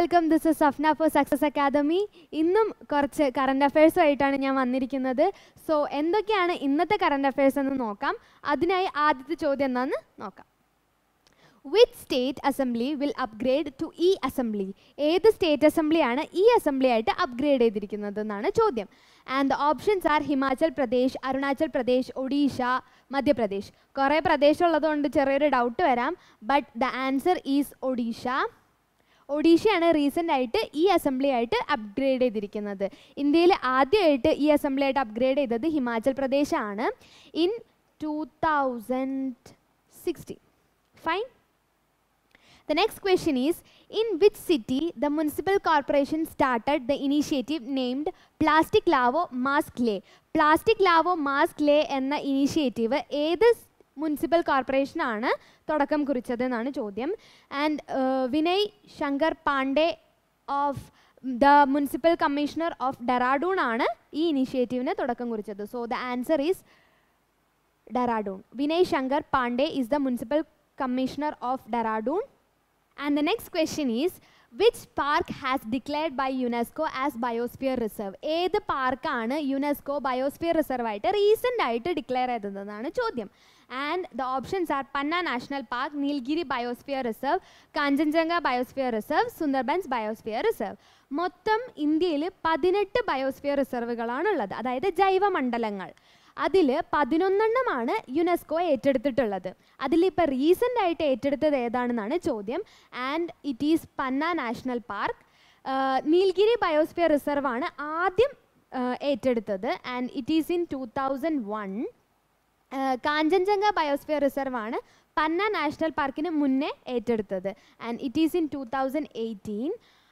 Welcome this is Safna for success academy ഇന്നും കുറച്ച് current അഫയേഴ്സുമായിട്ടാണ് ഞാൻ വന്നിരിക്കുന്നത് സോ എന്തൊക്കെയാണ് ഇന്നത്തെ കറണ്ട് അഫയേഴ്സ് എന്ന് നോക്കാം അതിനായി ആദ്യത്തെ ചോദ്യം എന്താണെന്ന് നോക്കാം which state assembly will upgrade to E assembly ഏത് സ്റ്റേറ്റ് അസംബ്ലിയാണ് ഈ അസംബ്ലി ആയിട്ട് അപ്ഗ്രേഡ് ചെയ്തിരിക്കുന്നത് എന്നാണ് ചോദ്യം and the options are Himachal Pradesh Arunachal Pradesh Odisha Madhya Pradesh കുറേ പ്രദേശം ഉള്ളതുകൊണ്ട് ചെറിയൊരു ഡൗട്ട് വരാം but the answer is Odisha ഒഡീഷയാണ് റീസെൻ്റ് ആയിട്ട് ഈ അസംബ്ലി ആയിട്ട് അപ്ഗ്രേഡ് ചെയ്തിരിക്കുന്നത് ഇന്ത്യയിൽ ആദ്യമായിട്ട് ഈ അസംബ്ലി ആയിട്ട് അപ്ഗ്രേഡ് ചെയ്തത് ഹിമാചൽ പ്രദേശാണ് in two thousand sixteen fine The next question is In which city the municipal corporation started the initiative named Plastic Lavo Mask Lay? Plastic Lavo Mask Lay എന്ന initiative ഏത് municipal കോർപ്പറേഷനാണ് തുടക്കം കുറിച്ചത് എന്നാണ് ചോദ്യം and Vinay Shankar Pandey of the municipal commissioner of Dehradun ആണ് ഈ ഇനീഷ്യേറ്റീവിന് തുടക്കം കുറിച്ചത് so the answer is Dehradun Vinay Shankar Pandey is the municipal commissioner of Dehradun And the next question is which park has declared by UNESCO as biosphere reserve? ഏത് പാർക്കാണ് യുനെസ്കോ ബയോസ്ഫിയർ റിസർവ് ആയിട്ട് recent ആയിട്ട് declare ചെയ്തതെന്നാണ് ചോദ്യം and the options are Panna national park Nilgiri biosphere reserve Kanchenjunga biosphere reserve Sundarbans biosphere reserve മൊത്തം ഇന്ത്യയിൽ പതിനെട്ട് biosphere റിസർവുകളാണ് ഉള്ളത് അതായത് ജൈവമണ്ഡലങ്ങൾ അതിൽ പതിനൊന്നെണ്ണമാണ് യുനെസ്കോ ഏറ്റെടുത്തിട്ടുള്ളത് അതിലിപ്പോൾ റീസെൻ്റ് ആയിട്ട് ഏറ്റെടുത്തത് ഏതാണെന്നാണ് ചോദ്യം and it is Panna national park Nilgiri biosphere reserve ആണ് ആദ്യം ആഹ് ഏറ്റെടുത്തത് and it is in two thousand one Kanchenjunga biosphere reserve ആണ് പന്ന നാഷണൽ പാർക്കിന് മുന്നേ ഏറ്റെടുത്തത് and it is in two thousand eighteen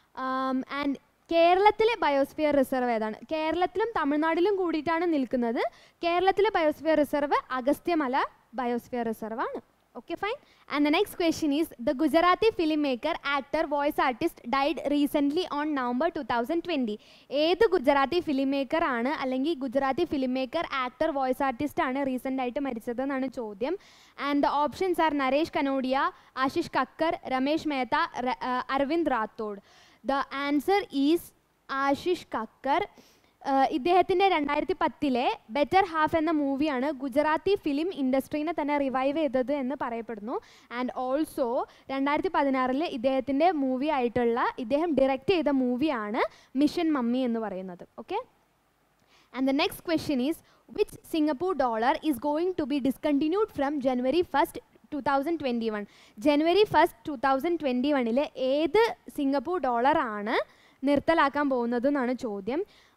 and കേരളത്തിലെ ബയോസ്ഫിയർ റിസർവ് ഏതാണ് കേരളത്തിലും തമിഴ്നാട്ടിലും കൂടിയിട്ടാണ് നിൽക്കുന്നത് കേരളത്തിലെ biosphere reserve Agasthyamala biosphere reserve ആണ് okay fine and the next question is the Gujarati film maker actor voice artist died recently on November two thousand twenty ഏത് Gujarati film maker ആണ് അല്ലെങ്കിൽ Gujarati film maker actor voice artist ആണ് recent ആയിട്ട് മരിച്ചതെന്നാണ് ചോദ്യം and the options are Naresh Kanodia Ashish Kakkar Ramesh Mehta ര- ah, Arvind Rathod the answer is Ashish Kakkar ഇദ്ദേഹത്തിൻ്റെ രണ്ടായിരത്തി പത്തിലെ ബെറ്റർ ഹാഫ് എന്ന മൂവിയാണ് ഗുജറാത്തി ഫിലിം ഇൻഡസ്ട്രീനെ തന്നെ റിവൈവ് ചെയ്തത് എന്ന് പറയപ്പെടുന്നു ആൻഡ് ഓൾസോ രണ്ടായിരത്തി പതിനാറിൽ ഇദ്ദേഹത്തിൻ്റെ മൂവി ആയിട്ടുള്ള ഇദ്ദേഹം ഡയറക്റ്റ് ചെയ്ത മൂവിയാണ് മിഷൻ മമ്മി എന്ന് പറയുന്നത് okay And the next question is which Singapore dollar is going to be discontinued from January 1st 2021 January first two thousand twenty വണ്ണിൽ ഏത് സിംഗപ്പൂർ ഡോളറാണ് നിർത്തലാക്കാൻ പോകുന്നത് എന്നാണ് ചോദ്യം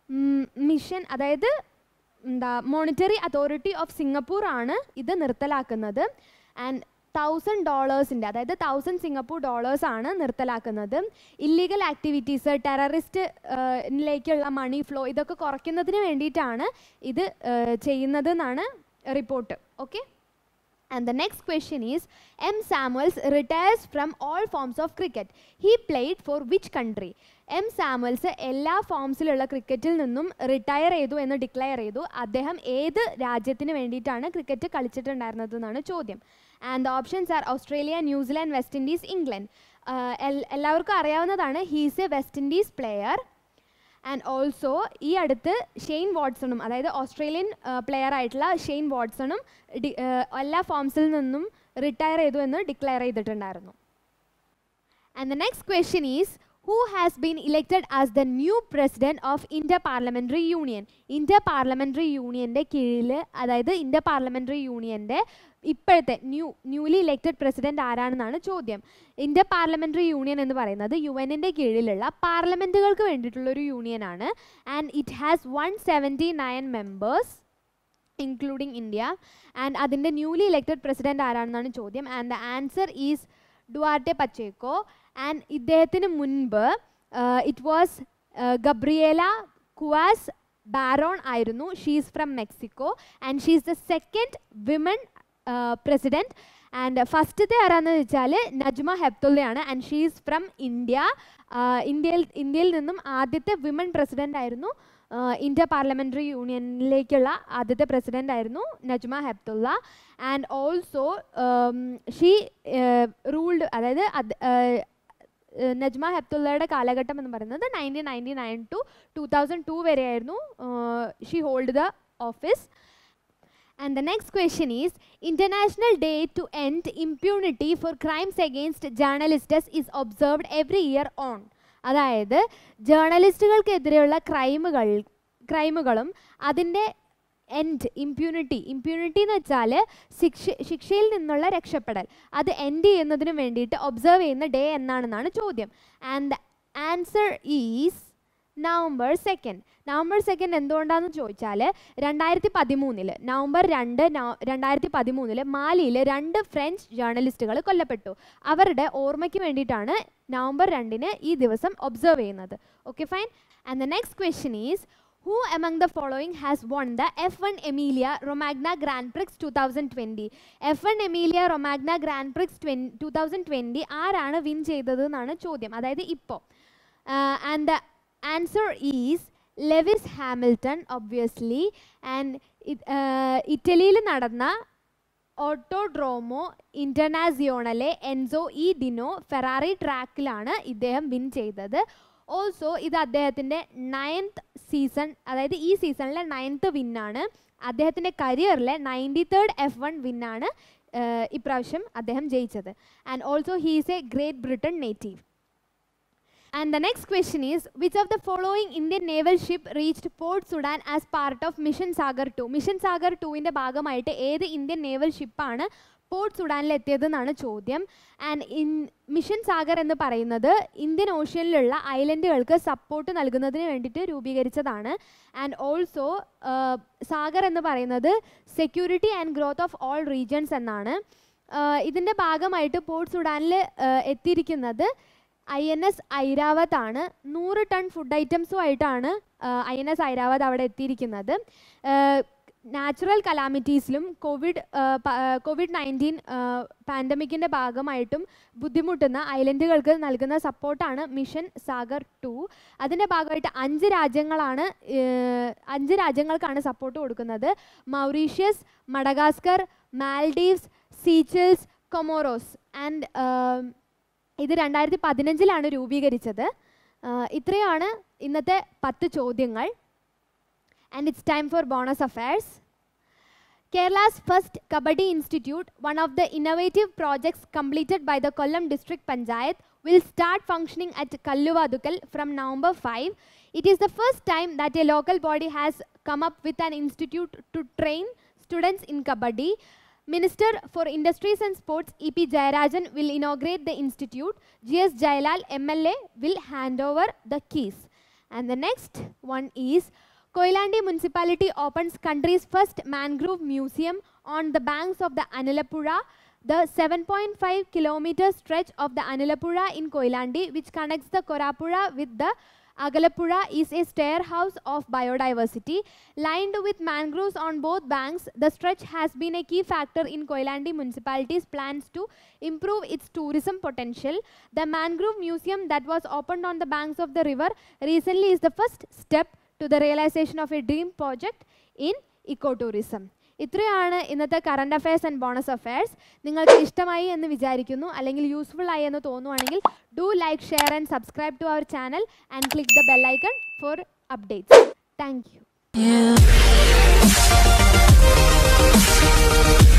മിഷൻ അതായത് എന്താ മോണിറ്ററി അതോറിറ്റി ഓഫ് സിംഗപ്പൂർ ആണ് ഇത് നിർത്തലാക്കുന്നത് ആൻഡ് തൗസൻഡ് ഡോളേഴ്സിൻ്റെ അതായത് തൗസൻഡ് സിംഗപ്പൂർ ഡോളേഴ്സ് ആണ് നിർത്തലാക്കുന്നത് ഇല്ലീഗൽ ആക്ടിവിറ്റീസ് ടെററിസ്റ്റിലേക്കുള്ള മണി ഫ്ലോ ഇതൊക്കെ കുറയ്ക്കുന്നതിന് വേണ്ടിയിട്ടാണ് ഇത് ഏഹ്, ചെയ്യുന്നത് എന്നാണ് report okay And the next question is M. Samuels retires from all forms of cricket. He played for which country? M Samuels എല്ലാ ഫോംസിലുള്ള ക്രിക്കറ്റിൽ നിന്നും റിട്ടയർ ചെയ്തു എന്ന് ഡിക്ലെയർ ചെയ്തു അദ്ദേഹം ഏത് രാജ്യത്തിന് വേണ്ടിയിട്ടാണ് ക്രിക്കറ്റ് കളിച്ചിട്ടുണ്ടായിരുന്നത് എന്നാണ് ചോദ്യം and the options are Australia New Zealand West Indies England എല്ലാവർക്കും അറിയാവുന്നതാണ് he's a West Indies player and also ഈ അടുത്ത് ഷെയ്ൻ വാട്സണും അതായത് ഓസ്ട്രേലിയൻ പ്ലെയർ ആയിട്ടുള്ള ഷെയ്ൻ വാട്സണും ഡി- ആ, എല്ലാ ഫോംസിൽ നിന്നും റിട്ടയർ ചെയ്തു എന്ന് ഡിക്ലെയർ ചെയ്തിട്ടുണ്ടായിരുന്നു and the next question is who has been elected as the new president of India parliamentary union India parliamentary യൂണിയൻ്റെ കീഴിൽ അതായത് ഇന്ത്യ പാർലമെൻ്ററി യൂണിയൻ്റെ ഇപ്പോഴത്തെ ന്യൂ ന്യൂലി ഇലക്റ്റഡ് പ്രസിഡന്റ് ആരാണെന്നാണ് ചോദ്യം ഇന്ത്യ പാർലമെൻ്ററി യൂണിയൻ എന്ന് പറയുന്നത് യു എന്നിൻ്റെ കീഴിലുള്ള പാർലമെൻറ്റുകൾക്ക് വേണ്ടിയിട്ടുള്ളൊരു യൂണിയനാണ് and it has one seventy nine members including India and അതിൻ്റെ ന്യൂലി ഇലക്റ്റഡ് പ്രസിഡന്റ് ആരാണെന്നാണ് ചോദ്യം and the answer is Duarte Pacheco and ഇദ്ദേഹത്തിന് മുൻപ് it was Gabriela Cuevas Barron ആയിരുന്നു she's from Mexico and she's the second women president and ഫസ്റ്റത്തെ ആരാന്ന് വെച്ചാൽ നജ്മ ഹെപ്തുള്ളയാണ് ആൻഡ് ഷീസ് ഫ്രം ഇന്ത്യ ഇന്ത്യയിൽ ഇന്ത്യയിൽ നിന്നും ആദ്യത്തെ വിമൻ പ്രസിഡൻ്റ് ആയിരുന്നു ആഹ് ഇന്ത്യ പാർലമെൻ്ററി യൂണിയനിലേക്കുള്ള ആദ്യത്തെ പ്രസിഡൻ്റ് ആയിരുന്നു Najma Heptulla and also she ruled അതായത് അത് നജ്മ ഹെപ്തുള്ളയുടെ കാലഘട്ടം എന്ന് പറയുന്നത് nineteen ninety nine to two thousand two വരെയായിരുന്നു she hold the office And the next question is International Day to End Impunity for Crimes Against Journalists is observed every year on. അതായത് ജേർണലിസ്റ്റുകൾക്കെതിരെയുള്ള ക്രൈമുകൾ ക്രൈമുകളും അതിൻ്റെ end ഇമ്പ്യൂണിറ്റി ഇമ്പ്യൂണിറ്റി എന്ന് വെച്ചാൽ ശിക്ഷ ശിക്ഷയിൽ നിന്നുള്ള രക്ഷപ്പെടൽ അത് end ചെയ്യുന്നതിന് വേണ്ടിയിട്ട് ഒബ്സർവ് ചെയ്യുന്ന ഡേ എന്നാണെന്നാണ് ചോദ്യം and the answer is November second November second എന്തുകൊണ്ടാണെന്ന് ചോദിച്ചാൽ രണ്ടായിരത്തി പതിമൂന്നിൽ നവംബർ രണ്ട് നവ- രണ്ടായിരത്തി പതിമൂന്നിൽ മാലിയിൽ രണ്ട് ഫ്രഞ്ച് ജേർണലിസ്റ്റുകൾ കൊല്ലപ്പെട്ടു അവരുടെ ഓർമ്മയ്ക്ക് വേണ്ടിയിട്ടാണ് നവംബർ രണ്ടിന് ഈ ദിവസം ഒബ്സർവ് ചെയ്യുന്നത് okay fine and the next question is who among the following has won the F one Emilia Romagna Grand Prix two thousand twenty F one Emilia Romagna Grand Prix ട്വൻ two thousand twenty ആരാണ് win ചെയ്തത് എന്നാണ് ചോദ്യം അതായത് ഇപ്പോൾ and the answer is Lewis Hamilton obviously and ഇറ്റലിയിൽ നടന്ന Autodromo Internazionale Enzo e Dino Ferrari ട്രാക്കിലാണ് ഇദ്ദേഹം വിൻ ചെയ്തത് ഓൾസോ ഇത് അദ്ദേഹത്തിൻ്റെ നയൻത്ത് സീസൺ അതായത് ഈ സീസണിലെ നയൻത്ത് വിന്നാണ് അദ്ദേഹത്തിൻ്റെ കരിയറിലെ നയൻറ്റി തേർഡ് എഫ് വൺ വിന്നാണ് ഇപ്രാവശ്യം അദ്ദേഹം ജയിച്ചത് and also he is a Great Britain native And the next question is Which of the following Indian naval ship reached Port Sudan as part of Mission Sagar 2? Mission Sagar 2-ൻ്റെ ഭാഗമായിട്ട് ഏത് Indian naval ഷിപ്പാണ് port സുഡാനിൽ എത്തിയതെന്നാണ് ചോദ്യം and in mission Sagar എന്ന് പറയുന്നത് Indian ഓഷ്യനിലുള്ള ഐലൻഡുകൾക്ക് support നൽകുന്നതിന് വേണ്ടിയിട്ട് രൂപീകരിച്ചതാണ് ആൻഡ് ഓൾസോ സാഗർ എന്ന് പറയുന്നത് security and growth of all regions എന്നാണ് ഇതിൻ്റെ ഭാഗമായിട്ട് പോർട്ട് സുഡാനിൽ എത്തിയിരിക്കുന്നത് ഐ എൻ എസ് ഐരാവത് ആണ് നൂറ് ടൺ ഫുഡ് ഐറ്റംസുമായിട്ടാണ് ഐ എൻ എസ് ഐരാവത് അവിടെ എത്തിയിരിക്കുന്നത് നാച്ചുറൽ കലാമിറ്റീസിലും കോവിഡ് കോവിഡ് നയൻറ്റീൻ പാൻഡമിക്കിൻ്റെ ഭാഗമായിട്ടും ബുദ്ധിമുട്ടുന്ന ഐലൻഡുകൾക്ക് നൽകുന്ന സപ്പോർട്ടാണ് മിഷൻ സാഗർ ടു അതിൻ്റെ ഭാഗമായിട്ട് അഞ്ച് രാജ്യങ്ങളാണ് ഏഹ്, അഞ്ച് രാജ്യങ്ങൾക്കാണ് സപ്പോർട്ട് കൊടുക്കുന്നത് Mauritius Madagascar Maldives Seychelles Comoros and ഇത് രണ്ടായിരത്തി പതിനഞ്ചിലാണ് രൂപീകരിച്ചത് ആഹ് ഇത്രയാണ് ഇന്നത്തെ പത്ത് ചോദ്യങ്ങൾ and it's time for bonus affairs Kerala's first Kabaddi Institute, one of the innovative projects completed by the Kollam District Panchayat, will start functioning at Kalluvadukal from November 5. It is the first time that a local body has come up with an institute to train students in Kabaddi. Minister for Industries and Sports E.P. Jayarajan will inaugurate the institute. G.S. Jailal MLA will hand over the keys. And the next one is Koilandi municipality opens country's first mangrove museum on the banks of the Anilapura. The 7.5 kilometer stretch of the Anilapura in Koilandi, which connects the Korapura with the Agalapura, is a stair house of biodiversity. Lined with mangroves on both banks, the stretch has been a key factor in Koilandi municipality's plans to improve its tourism potential. The mangrove museum that was opened on the banks of the river recently is the first step to the realization of a dream project in ecotourism. ഇത്രയാണ് ഇന്നത്തെ current affairs and bonus affairs നിങ്ങൾക്ക് ഇഷ്ടമായി എന്ന് വിചാരിക്കുന്നു അല്ലെങ്കിൽ useful ആയി എന്ന് തോന്നുവാണെങ്കിൽ do like share and subscribe to our channel and click the bell icon for updates thank you you.